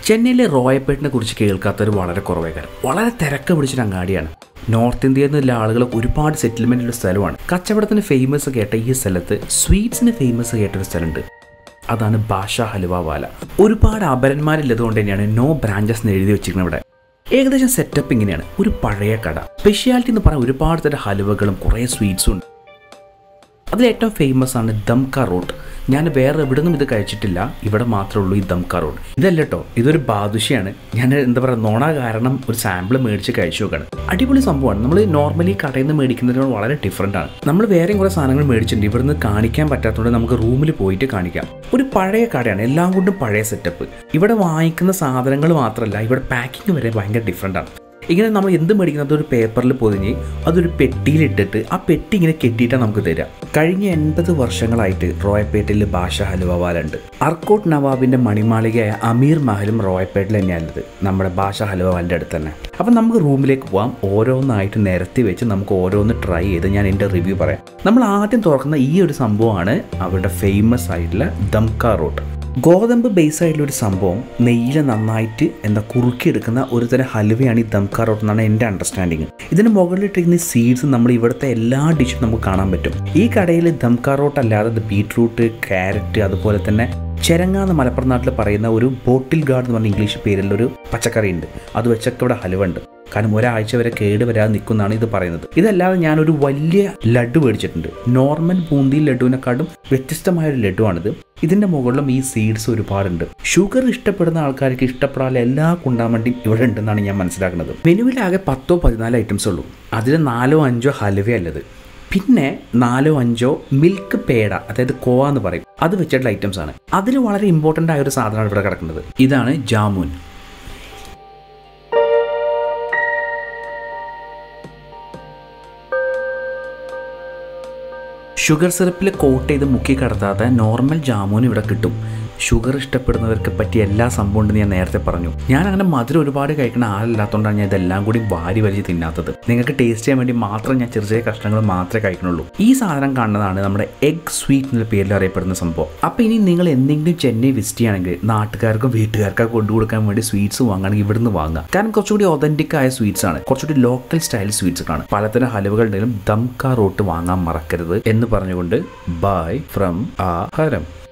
ചെന്നൈയിലെ റോയപ്പേട്ടിനെ കുറിച്ച് കേൾക്കാത്തവർ വളരെ കുറവേക്കാരം വളരെ തിരക്ക് പിടിച്ചൊരു അങ്ങാടിയാണ് നോർത്ത് ഇന്ത്യയിൽ നിന്നുള്ള ആളുകൾ ഒരുപാട് സെറ്റിൽമെൻ്റ് ഉള്ള സ്ഥലമാണ് കച്ചവടത്തിന് ഫേമസ് കേട്ട ഈ സ്ഥലത്ത് സ്വീറ്റ്സിന് ഫേമസ് കേട്ട ഒരു സ്ഥലമുണ്ട് അതാണ് ഭാഷ ഹലുവ വാല ഒരുപാട് അപരന്മാരില്ലതുകൊണ്ട് തന്നെയാണ് നോ ബ്രാഞ്ചസ് എന്ന് എഴുതി വെച്ചിരിക്കുന്നത് ഇവിടെ ഏകദേശം സെറ്റപ്പ് ഇങ്ങനെയാണ് ഒരു പഴയ കട സ്പെഷ്യാലിറ്റി എന്ന് പറഞ്ഞാൽ ഒരുപാട് തരം ഹലുവകളും കുറേ സ്വീറ്റ്സും ഉണ്ട് അതിലേറ്റവും ഫേമസ് ആണ് ദംക റോട്ട് ഞാൻ വേറെ എവിടെ നിന്നും ഇത് കഴിച്ചിട്ടില്ല ഇവിടെ മാത്രമേ ഉള്ളൂ ഈ ദംക റോട്ട് ഇതല്ല കേട്ടോ ഇതൊരു ബാദുഷയാണ് ഞാൻ എന്താ പറയുക നോണ കാരണം ഒരു സാമ്പിൾ മേടിച്ച് കഴിച്ചു നോക്കുകയാണ് അടിപൊളി സംഭവമാണ് നമ്മൾ നോർമലി കടയിൽ നിന്ന് മേടിക്കുന്നതിനോട് വളരെ ഡിഫറെൻ്റ് ആണ് നമ്മൾ വേറെയും കുറേ സാധനങ്ങൾ മേടിച്ചിട്ടുണ്ട് ഇവിടുന്ന് കാണിക്കാൻ പറ്റാത്തതുകൊണ്ട് നമുക്ക് റൂമിൽ പോയിട്ട് കാണിക്കാം ഒരു പഴയ കടയാണ് എല്ലാം കൊണ്ടും പഴയ സെറ്റപ്പ് ഇവിടെ വാങ്ങിക്കുന്ന സാധനങ്ങൾ മാത്രമല്ല ഇവിടെ പാക്കിംഗ് വരെ ഭയങ്കര ഡിഫറെൻ്റ് ആണ് ഇങ്ങനെ നമ്മൾ എന്ത് മേടിക്കുന്നത് ഒരു പേപ്പറിൽ പൊതിഞ്ഞ് അതൊരു പെട്ടിയിലിട്ടിട്ട് ആ പെട്ടി ഇങ്ങനെ കെട്ടിയിട്ടാണ് നമുക്ക് തരാം കഴിഞ്ഞ എൺപത് വർഷങ്ങളായിട്ട് റോയപ്പേട്ടിൽ ഭാഷ ഹലുവവാലുണ്ട് അർക്കോട്ട് നവാബിന്റെ മണിമാളികയായ അമീർ മഹലും റോയപ്പേട്ടിൽ തന്നെയാണുള്ളത് നമ്മുടെ ഭാഷ ഹലുവവാലിൻ്റെ അടുത്ത് തന്നെ അപ്പം നമുക്ക് റൂമിലേക്ക് പോവാം ഓരോന്നായിട്ട് നിരത്തി വെച്ച് നമുക്ക് ഓരോന്ന് ട്രൈ ചെയ്ത് ഞാൻ എൻ്റെ റിവ്യൂ പറയാം നമ്മൾ ആദ്യം തുറക്കുന്ന ഈ ഒരു സംഭവമാണ് അവരുടെ ഫേമസ് ആയിട്ടുള്ള ദംക റോട്ട് ഗോതമ്പ് ബേസ് ആയിട്ടുള്ള ഒരു സംഭവം നെയ്യിൽ നന്നായിട്ട് എന്താ കുറുക്കിയെടുക്കുന്ന ഒരു തരം ഹലുവയാണ് ഈ ദംക റോട്ട് എന്നാണ് എൻ്റെ അണ്ടർസ്റ്റാൻഡിങ് ഇതിന് മുകളിലിട്ടിരിക്കുന്ന സീഡ്സ് നമ്മൾ ഇവിടുത്തെ എല്ലാ ഡിഷും നമുക്ക് കാണാൻ പറ്റും ഈ കടയിൽ ദംക റോട്ട് അല്ലാതെ ബീട്രൂട്ട് ക്യാരറ്റ് അതുപോലെ തന്നെ ചെരങ്ങ എന്ന് മലപ്പുറം നാട്ടിൽ പറയുന്ന ഒരു ബോട്ടിൽ ഗാർഡ് എന്ന് പറഞ്ഞ ഇംഗ്ലീഷ് പേരിലുള്ള ഒരു പച്ചക്കറി ഉണ്ട് അത് വെച്ചൊക്കെ ഇവിടെ ഹലുവ ഉണ്ട് കാരണം ഒരാഴ്ച വരെ കേട് വരാതെ നിൽക്കുന്നതാണ് ഇത് പറയുന്നത് ഇതല്ലാതെ ഞാനൊരു വലിയ ലഡു മേടിച്ചിട്ടുണ്ട് നോർമൽ ബൂന്തി ലഡുവിനെക്കാട്ടും വ്യത്യസ്തമായ ഒരു ലഡുവാണിത് ഇതിന്റെ മുകളിലും ഈ സീഡ്സ് ഒരുപാടുണ്ട് ഷുഗർ ഇഷ്ടപ്പെടുന്ന ആൾക്കാർക്ക് ഇഷ്ടപ്പെടാനുള്ള എല്ലാ കുണ്ടാമണ്ടിയും ഇവിടെ ഉണ്ടെന്നാണ് ഞാൻ മനസ്സിലാക്കുന്നത് മെനുവിലാകെ പത്തോ പതിനാല് ഐറ്റംസ് ഉള്ളൂ അതിൽ നാലോ അഞ്ചോ ഹലുവയല്ലത് പിന്നെ നാലോ അഞ്ചോ മിൽക്ക് പേട അതായത് കോവ എന്ന് പറയും അത് വെച്ചിട്ടുള്ള ഐറ്റംസ് ആണ് അതിൽ വളരെ ഇമ്പോർട്ടൻ്റ് ആയ ഒരു സാധനമാണ് ഇവിടെ കിടക്കുന്നത് ഇതാണ് ജാമുൻ ഷുഗർ സിറപ്പിൽ കോട്ട് ചെയ്ത് മുക്കി കടത്താതെ നോർമൽ ജാമുൻ ഇവിടെ കിട്ടും ഷുഗർ ഇഷ്ടപ്പെടുന്നവർക്ക് പറ്റിയ എല്ലാ സംഭവം ഉണ്ടെന്ന് ഞാൻ നേരത്തെ പറഞ്ഞു ഞാൻ അങ്ങനെ മധുരം ഒരുപാട് കഴിക്കുന്ന ആളില്ലാത്തതുകൊണ്ടാണ് ഞാൻ ഇതെല്ലാം കൂടി വാരി വലിച്ച് തിന്നാത്തത് നിങ്ങൾക്ക് ടേസ്റ്റ് ചെയ്യാൻ വേണ്ടി മാത്രം ഞാൻ ചെറിയ ചെറിയ കഷ്ണങ്ങൾ മാത്രമേ കഴിക്കുന്നുള്ളൂ ഈ സാധനം കാണുന്നതാണ് നമ്മുടെ എഗ് സ്വീറ്റ് എന്ന പേരിൽ അറിയപ്പെടുന്ന സംഭവം അപ്പോൾ ഇനി നിങ്ങൾ എന്തെങ്കിലും ചെന്നൈ വിസിറ്റ് ചെയ്യുകയാണെങ്കിൽ നാട്ടുകാർക്കും വീട്ടുകാർക്കും കൊണ്ടു കൊടുക്കാൻ വേണ്ടി സ്വീറ്റ്സ് വാങ്ങുകയാണെങ്കിൽ ഇവിടുന്ന് വാങ്ങുക കാരണം കുറച്ചുകൂടി ഒതന്റിക് ആയ സ്വീറ്റ്സ് ആണ് കുറച്ചുകൂടി ലോക്കൽ സ്റ്റൈൽ സ്വീറ്റ്സ് ആണ് പലതരം ഹലുവകളുടെയും ദംക റോട്ട് വാങ്ങാൻ മറക്കരുത് എന്ന് പറഞ്ഞുകൊണ്ട് ബൈ ഫ്രം ആ ഹരം